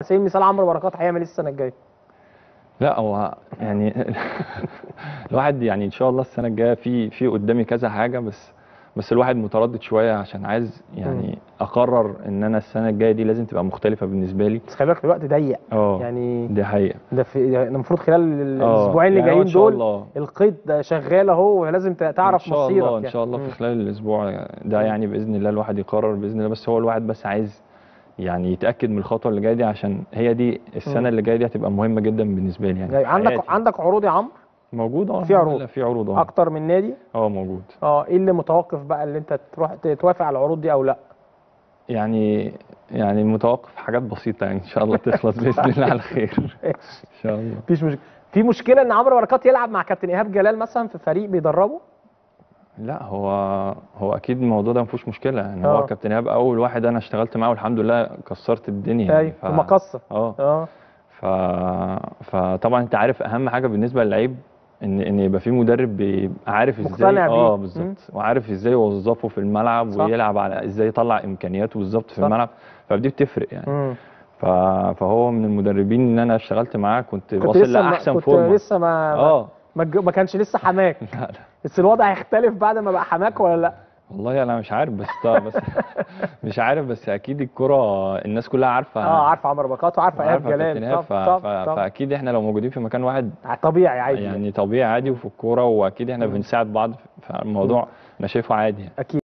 سبيل المثال عمرو بركات هيعمل ايه السنه الجايه لا هو يعني الواحد يعني ان شاء الله السنه الجايه في في قدامي كذا حاجه بس بس الواحد متردد شويه عشان عايز يعني اقرر ان انا السنه الجايه دي لازم تبقى مختلفه بالنسبه لي بس خلي بالك الوقت ضيق اه يعني دي حقيقه ده في ده المفروض خلال آه، الاسبوعين اللي يعني هو جايين إن شاء دول الله. القيد ده شغال اهو ولازم ت- تعرف ان شاء مصيرك الله يعني. ان شاء الله مم. في خلال الاسبوع ده يعني باذن الله الواحد يقرر باذن الله بس هو الواحد بس عايز يعني يتاكد من الخطوه اللي جايه دي عشان هي دي مم. السنه اللي جايه دي هتبقى مهمه جدا بالنسبه لي يعني يعني في عندك حياتي. عندك عروض يا عمرو موجود اه في الحمد عروض. لله في عروض اه اكتر من نادي اه موجود اه ايه اللي متوقف بقى اللي انت تروح ت- توافق على العروض دي او لا يعني يعني متوقف حاجات بسيطه يعني ان شاء الله تخلص باذن الله على خير ان شاء الله مفيش مشكله في مشكله ان عمرو بركات يلعب مع كابتن ايهاب جلال مثلا في فريق بيدربه لا هو هو اكيد الموضوع ده ما فيهوش مشكله يعني آه. هو كابتن ايهاب اول واحد انا اشتغلت معاه والحمد لله كسرت الدنيا يعني ايوه في مقصه اه اه ف... فطبعا انت عارف اهم حاجه بالنسبه للعيب ان ان يبقى في مدرب بيبقى عارف ازاي مقتنع بيه. اه مم. بالظبط وعارف ازاي يوظفه في الملعب صح. ويلعب على ازاي يطلع امكانياته بالظبط في صح. الملعب فدي بتفرق يعني مم. ف... فهو من المدربين اللي انا اشتغلت معاه كنت, كنت واصل لسه ما لاحسن كنت فورمه لسه ما اه ما, ج- ما كانش لسه حماك لا لا بس الوضع هيختلف بعد ما بقى حماك ولا لا والله انا مش عارف بس بس مش عارف بس اكيد الكره الناس كلها عارفه اه عارفه عمرو بركات وعارفه ايهاب عارفه كابتن جلال إيهاب، طب ف... طب ف... طب فاكيد احنا لو موجودين في مكان واحد طبيعي عادي يعني طبيعي عادي وفي الكوره واكيد احنا مم. بنساعد بعض فالموضوع انا شايفه عادي يعني. اكيد